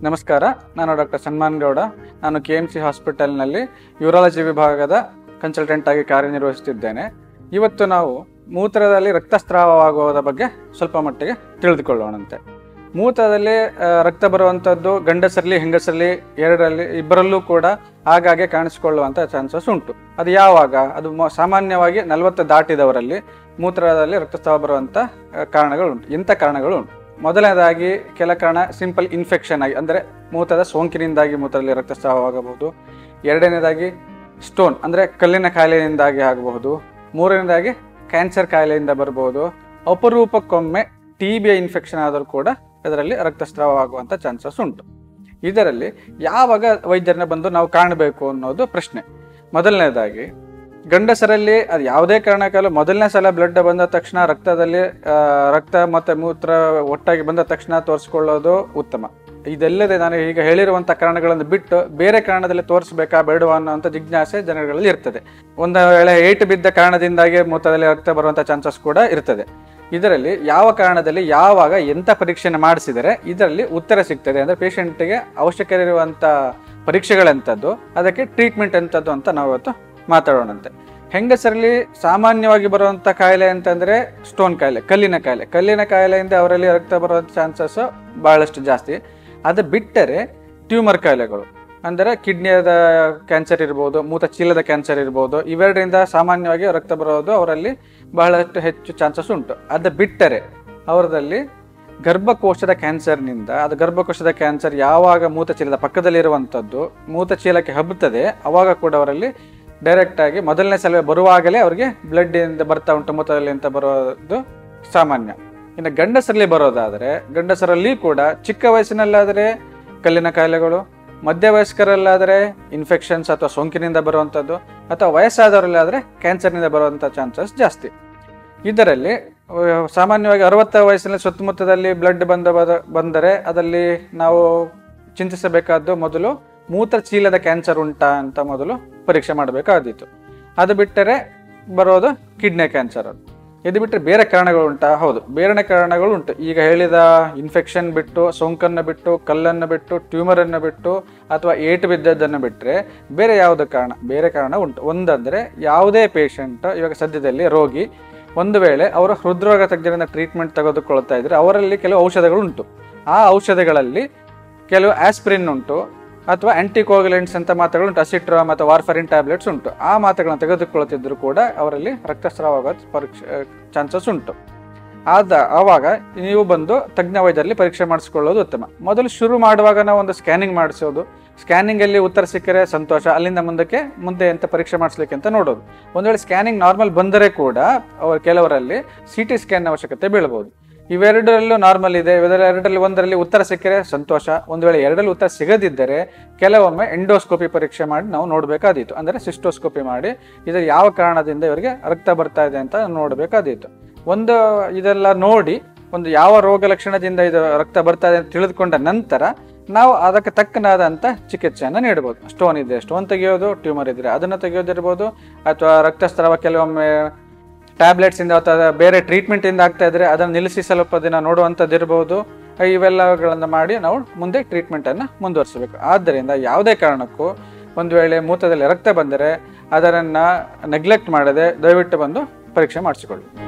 ನಮಸ್ಕಾರ ನಾನು ಡಾಕ್ಟರ್ ಸನ್ಮಾನ್ ಗೌಡ ನಾನು ಕೆ ಎಮ್ ಸಿ ಹಾಸ್ಪಿಟಲ್ನಲ್ಲಿ ಯೂರಾಲಜಿ ವಿಭಾಗದ ಕನ್ಸಲ್ಟೆಂಟ್ ಆಗಿ ಕಾರ್ಯನಿರ್ವಹಿಸುತ್ತಿದ್ದೇನೆ ಇವತ್ತು ನಾವು ಮೂತ್ರದಲ್ಲಿ ರಕ್ತಸ್ರಾವವಾಗುವುದರ ಬಗ್ಗೆ ಸ್ವಲ್ಪ ಮಟ್ಟಿಗೆ ತಿಳಿದುಕೊಳ್ಳೋಣಂತೆ ಮೂತ್ರದಲ್ಲಿ ಆ, ರಕ್ತ ಬರುವಂಥದ್ದು ಗಂಡಸರಲ್ಲಿ ಹೆಂಗಸರಲ್ಲಿ ಎರಡರಲ್ಲಿ ಇಬ್ಬರಲ್ಲೂ ಕೂಡ ಆಗಾಗ್ಗೆ ಕಾಣಿಸಿಕೊಳ್ಳುವಂಥ ಚಾನ್ಸಸ್ ಉಂಟು ಅದು ಯಾವಾಗ ಅದು ಮೊ- ಸಾಮಾನ್ಯವಾಗಿ ನಲವತ್ತು ದಾಟಿದವರಲ್ಲಿ ಮೂತ್ರದಲ್ಲಿ ರಕ್ತಸ್ರಾವ ಬರುವಂಥ ಆ, ಕಾರಣಗಳುಂಟು ಇಂಥ ಕಾರಣಗಳು ಉಂಟು ಮೊದಲನೇದಾಗಿ ಕೆಲ ಕಾರಣ ಸಿಂಪಲ್ ಇನ್ಫೆಕ್ಷನ್ ಆಗಿ ಅಂದರೆ ಮೂತ್ರದ ಸೋಂಕಿನಿಂದಾಗಿ ಮೂತ್ರದಲ್ಲಿ ರಕ್ತಸ್ರಾವವಾಗಬಹುದು ಎರಡನೇದಾಗಿ ಸ್ಟೋನ್ ಅಂದರೆ ಕಲ್ಲಿನ ಕಾಯಿಲೆಯಿಂದಾಗಿ ಆಗಬಹುದು ಮೂರನೇದಾಗಿ ಕ್ಯಾನ್ಸರ್ ಕಾಯಿಲೆಯಿಂದ ಬರಬಹುದು ಅಪರೂಪಕ್ಕೊಮ್ಮೆ ಟಿ ಬಿಯ ಇನ್ಫೆಕ್ಷನ್ ಆದರೂ ಕೂಡ ಇದರಲ್ಲಿ ರಕ್ತಸ್ರಾವ ಆಗುವಂಥ ಚಾನ್ಸಸ್ ಉಂಟು ಇದರಲ್ಲಿ ಯಾವಾಗ ವೈದ್ಯರನ್ನ ಬಂದು ನಾವು ಕಾಣಬೇಕು ಅನ್ನೋದು ಪ್ರಶ್ನೆ ಮೊದಲನೇದಾಗಿ ಗಂಡಸರಲ್ಲಿ ಅದು ಯಾವುದೇ ಕಾರಣಕ್ಕಲ್ಲೂ ಮೊದಲನೇ ಸಲ ಬ್ಲಡ್ ಬಂದ ತಕ್ಷಣ ರಕ್ತದಲ್ಲಿ ಆ, ರಕ್ತ ಮತ್ತು ಮೂತ್ರ ಒಟ್ಟಾಗಿ ಬಂದ ತಕ್ಷಣ ತೋರಿಸ್ಕೊಳ್ಳೋದು ಉತ್ತಮ ಇದಲ್ಲದೆ ನಾನು ಈಗ ಹೇಳಿರುವಂಥ ಕಾರಣಗಳನ್ನು ಬಿಟ್ಟು ಬೇರೆ ಕಾರಣದಲ್ಲಿ ತೋರಿಸ್ಬೇಕಾ ಬೇಡವಾ ಅನ್ನೋಂಥ ಜಿಜ್ಞಾಸೆ ಜನಗಳಲ್ಲಿ ಇರ್ತದೆ ಒಂದು ವೇಳೆ ಏಟು ಬಿದ್ದ ಕಾರಣದಿಂದಾಗಿ ಮೂತ್ರದಲ್ಲಿ ರಕ್ತ ಬರುವಂಥ ಚಾನ್ಸಸ್ ಕೂಡ ಇರ್ತದೆ ಇದರಲ್ಲಿ ಯಾವ ಕಾರಣದಲ್ಲಿ ಯಾವಾಗ ಎಂಥ ಪರೀಕ್ಷೆನ ಮಾಡಿಸಿದರೆ ಇದರಲ್ಲಿ ಉತ್ತರ ಸಿಗ್ತದೆ ಅಂದರೆ ಪೇಷಂಟ್ಗೆ ಅವಶ್ಯಕ ಇರುವಂಥ ಪರೀಕ್ಷೆಗಳೆಂಥದ್ದು ಅದಕ್ಕೆ ಟ್ರೀಟ್ಮೆಂಟ್ ಎಂಥದ್ದು ಅಂತ ನಾವು ಇವತ್ತು ಮಾತಾಡೋಣಂತೆ ಹೆಂಗಸರಲ್ಲಿ ಸಾಮಾನ್ಯವಾಗಿ ಬರುವಂಥ ಕಾಯಿಲೆ ಅಂತಂದರೆ ಸ್ಟೋನ್ ಕಾಯಿಲೆ ಕಲ್ಲಿನ ಕಾಯಿಲೆ ಕಲ್ಲಿನ ಕಾಯಿಲೆಯಿಂದ ಅವರಲ್ಲಿ ರಕ್ತ ಬರುವಂಥ ಚಾನ್ಸಸ್ ಭಾಳಷ್ಟು ಜಾಸ್ತಿ ಅದು ಬಿಟ್ಟರೆ ಟ್ಯೂಮರ್ ಕಾಯಿಲೆಗಳು ಅಂದರೆ ಕಿಡ್ನಿಯದ ಕ್ಯಾನ್ಸರ್ ಇರ್ಬೋದು ಮೂತ ಚೀಲದ ಕ್ಯಾನ್ಸರ್ ಇರ್ಬೋದು ಇವೆರಡರಿಂದ ಸಾಮಾನ್ಯವಾಗಿ ರಕ್ತ ಬರೋದು ಅವರಲ್ಲಿ ಬಹಳಷ್ಟು ಹೆಚ್ಚು ಚಾನ್ಸಸ್ ಉಂಟು ಅದು ಬಿಟ್ಟರೆ ಅವರದಲ್ಲಿ ಗರ್ಭಕೋಶದ ಕ್ಯಾನ್ಸರ್ನಿಂದ ಅದು ಗರ್ಭಕೋಶದ ಕ್ಯಾನ್ಸರ್ ಯಾವಾಗ ಮೂತಚೀಲದ ಪಕ್ಕದಲ್ಲಿರುವಂಥದ್ದು ಮೂತಚೀಲಕ್ಕೆ ಹಬ್ಬುತ್ತದೆ ಅವಾಗ ಕೂಡ ಅವರಲ್ಲಿ ಡೈರೆಕ್ಟ್ ಆಗಿ ಮೊದಲನೇ ಸಲ ಬರುವಾಗಲೇ ಅವರಿಗೆ ಬ್ಲಡ್ ಇಂದ ಬರ್ತಾ ಉಂಟು ಮೂತ್ರದಲ್ಲಿ ಅಂತ ಬರೋದು ಸಾಮಾನ್ಯ ಇನ್ನು ಗಂಡಸರಲ್ಲಿ ಬರೋದಾದರೆ ಗಂಡಸರಲ್ಲಿ ಕೂಡ ಚಿಕ್ಕ ವಯಸ್ಸಿನಲ್ಲಾದರೆ ಕಲ್ಲಿನ ಕಾಯಿಲೆಗಳು ಮಧ್ಯ ವಯಸ್ಕರಲ್ಲಾದರೆ ಇನ್ಫೆಕ್ಷನ್ಸ್ ಅಥವಾ ಸೋಂಕಿನಿಂದ ಬರುವಂಥದ್ದು ಅಥವಾ ವಯಸ್ಸಾದವರಲ್ಲಾದರೆ ಕ್ಯಾನ್ಸರ್ನಿಂದ ಬರುವಂಥ ಚಾನ್ಸಸ್ ಜಾಸ್ತಿ ಇದರಲ್ಲಿ ಆ, ಸಾಮಾನ್ಯವಾಗಿ ಅರವತ್ತ ವಯಸ್ಸಿನ ಸುತ್ತಮುತ್ತದಲ್ಲಿ ಬ್ಲಡ್ ಬಂದ ಬದ- ಬಂದರೆ ಅದರಲ್ಲಿ ನಾವು ಚಿಂತಿಸಬೇಕಾದ್ದು ಮೊದಲು ಮೂತ್ರಚೀಲದ ಕ್ಯಾನ್ಸರ್ ಉಂಟಾ ಅಂತ ಮೊದಲು ಪರೀಕ್ಷೆ ಮಾಡಬೇಕಾದಿತ್ತು ಅದು ಬಿಟ್ಟರೆ ಬರೋದು ಕಿಡ್ನಿ ಕ್ಯಾನ್ಸರ್ ಅದು ಇದು ಬಿಟ್ಟರೆ ಬೇರೆ ಕಾರಣಗಳು ಉಂಟಾ ಹೌದು ಬೇರೆ ಕಾರಣಗಳು ಉಂಟು ಈಗ ಹೇಳಿದ ಇನ್ಫೆಕ್ಷನ್ ಬಿಟ್ಟು ಸೋಂಕನ್ನು ಬಿಟ್ಟು ಕಲ್ಲನ್ನು ಬಿಟ್ಟು ಟ್ಯೂಮರನ್ನು ಬಿಟ್ಟು ಅಥವಾ ಏಟು ಬಿದ್ದದ್ದನ್ನು ಬಿಟ್ಟರೆ ಬೇರೆ ಯಾವುದು ಕಾರಣ ಬೇರೆ ಕಾರಣ ಉಂಟು ಒಂದಂದರೆ ಯಾವುದೇ ಪೇಷಂಟ್ ಇವಾಗ ಸದ್ಯದಲ್ಲಿ ರೋಗಿ ಒಂದು ವೇಳೆ ಅವರು ಹೃದ್ರೋಗ ತಜ್ಞರಿಂದ ಟ್ರೀಟ್ಮೆಂಟ್ ತೆಗೆದುಕೊಳ್ತಾ ಇದ್ರೆ ಅವರಲ್ಲಿ ಕೆಲವು ಔಷಧಗಳು ಉಂಟು ಆ ಔಷಧಗಳಲ್ಲಿ ಕೆಲವು ಆಸ್ಪಿರಿನ್ ಉಂಟು ಅಥವಾ ಆಂಟಿಕೋಗುಲೆಂಟ್ಸ್ ಅಂತ ಮಾತ್ರೆಗಳು ಉಂಟು ಅಸಿಟ್ರಾಮ್ ಅಥವಾ ವಾರ್ಫರಿನ್ ಟ್ಯಾಬ್ಲೆಟ್ಸ್ ಉಂಟು ಆ ಮಾತ್ರೆಗಳನ್ನು ತೆಗೆದುಕೊಳ್ಳುತ್ತಿದ್ದರೂ ಕೂಡ ಅವರಲ್ಲಿ ರಕ್ತಸ್ರಾವ ಆಗೋ ಪರೀಕ್ಷೆ ಚಾನ್ಸಸ್ ಉಂಟು ಆದ ಆವಾಗ ನೀವು ಬಂದು ತಜ್ಞ ವೈದ್ಯರಲ್ಲಿ ಪರೀಕ್ಷೆ ಮಾಡಿಸ್ಕೊಳ್ಳೋದು ಉತ್ತಮ ಮೊದಲು ಶುರು ಮಾಡುವಾಗ ನಾವು ಒಂದು ಸ್ಕ್ಯಾನಿಂಗ್ ಮಾಡಿಸೋದು ಸ್ಕ್ಯಾನಿಂಗಲ್ಲಿ ಉತ್ತರ ಸಿಕ್ಕರೆ ಸಂತೋಷ ಅಲ್ಲಿಂದ ಮುಂದಕ್ಕೆ ಮುಂದೆ ಎಂತ ಪರೀಕ್ಷೆ ಮಾಡಿಸ್ಲಿಕ್ಕೆ ಅಂತ ನೋಡೋದು ಒಂದು ವೇಳೆ ಸ್ಕ್ಯಾನಿಂಗ್ ನಾರ್ಮಲ್ ಬಂದರೆ ಕೂಡ ಅವರು ಕೆಲವರಲ್ಲಿ ಸಿ ಟಿ ಸ್ಕ್ಯಾನ್ ಅವಶ್ಯಕತೆ ಬೀಳ್ಬೋದು ಇವೆರಡರಲ್ಲೂ ನಾರ್ಮಲ್ ಇದೆ ಇವೆರಡರಲ್ಲಿ ಒಂದರಲ್ಲಿ ಉತ್ತರ ಸಿಕ್ಕರೆ ಸಂತೋಷ ಒಂದು ವೇಳೆ ಎರಡರಲ್ಲಿ ಉತ್ತರ ಸಿಗದಿದ್ದರೆ ಕೆಲವೊಮ್ಮೆ ಎಂಡೋಸ್ಕೋಪಿ ಪರೀಕ್ಷೆ ಮಾಡಿ ನಾವು ನೋಡಬೇಕಾದೀತು ಅಂದರೆ ಸಿಸ್ಟೋಸ್ಕೋಪಿ ಮಾಡಿ ಇದರ ಯಾವ ಕಾರಣದಿಂದ ಇವರಿಗೆ ರಕ್ತ ಬರ್ತಾ ಇದೆ ಅಂತ ನೋಡಬೇಕಾದೀತು ಒಂದು ಇದೆಲ್ಲ ನೋಡಿ ಒಂದು ಯಾವ ರೋಗ ಲಕ್ಷಣದಿಂದ ಇದು ರಕ್ತ ಬರ್ತಾ ಇದೆ ಅಂತ ತಿಳಿದುಕೊಂಡ ನಂತರ ನಾವು ಅದಕ್ಕೆ ತಕ್ಕನಾದಂಥ ಚಿಕಿತ್ಸೆಯನ್ನು ನೀಡಬಹುದು ಸ್ಟೋನ್ ಇದೆ ಸ್ಟೋನ್ ತೆಗೆಯೋದು ಟ್ಯೂಮರ್ ಇದ್ರೆ ಅದನ್ನು ತೆಗೆಯೋದಿರ್ಬೋದು ಅಥವಾ ರಕ್ತಸ್ರಾವ ಕೆಲವೊಮ್ಮೆ ಟ್ಯಾಬ್ಲೆಟ್ಸ್ ಇಂದ ಅಥವಾ ಬೇರೆ ಟ್ರೀಟ್ಮೆಂಟ್ ಇಂದ ಆಗ್ತಾ ಇದ್ರೆ ಅದನ್ನು ನಿಲ್ಲಿಸಿ ಸ್ವಲ್ಪ ದಿನ ನೋಡುವಂಥದ್ದು ಇರಬಹುದು ಇವೆಲ್ಲಗಳನ್ನು ಮಾಡಿ ನಾವು ಮುಂದೆ ಟ್ರೀಟ್ಮೆಂಟ್ ಅನ್ನು ಮುಂದುವರಿಸಬೇಕು ಆದ್ದರಿಂದ ಯಾವುದೇ ಕಾರಣಕ್ಕೂ ಒಂದು ವೇಳೆ ಮೂತ್ರದಲ್ಲಿ ರಕ್ತ ಬಂದರೆ ಅದರನ್ನು ನೆಗ್ಲೆಕ್ಟ್ ಮಾಡದೆ ದಯವಿಟ್ಟು ಬಂದು ಪರೀಕ್ಷೆ ಮಾಡಿಸಿಕೊಳ್ಳಿ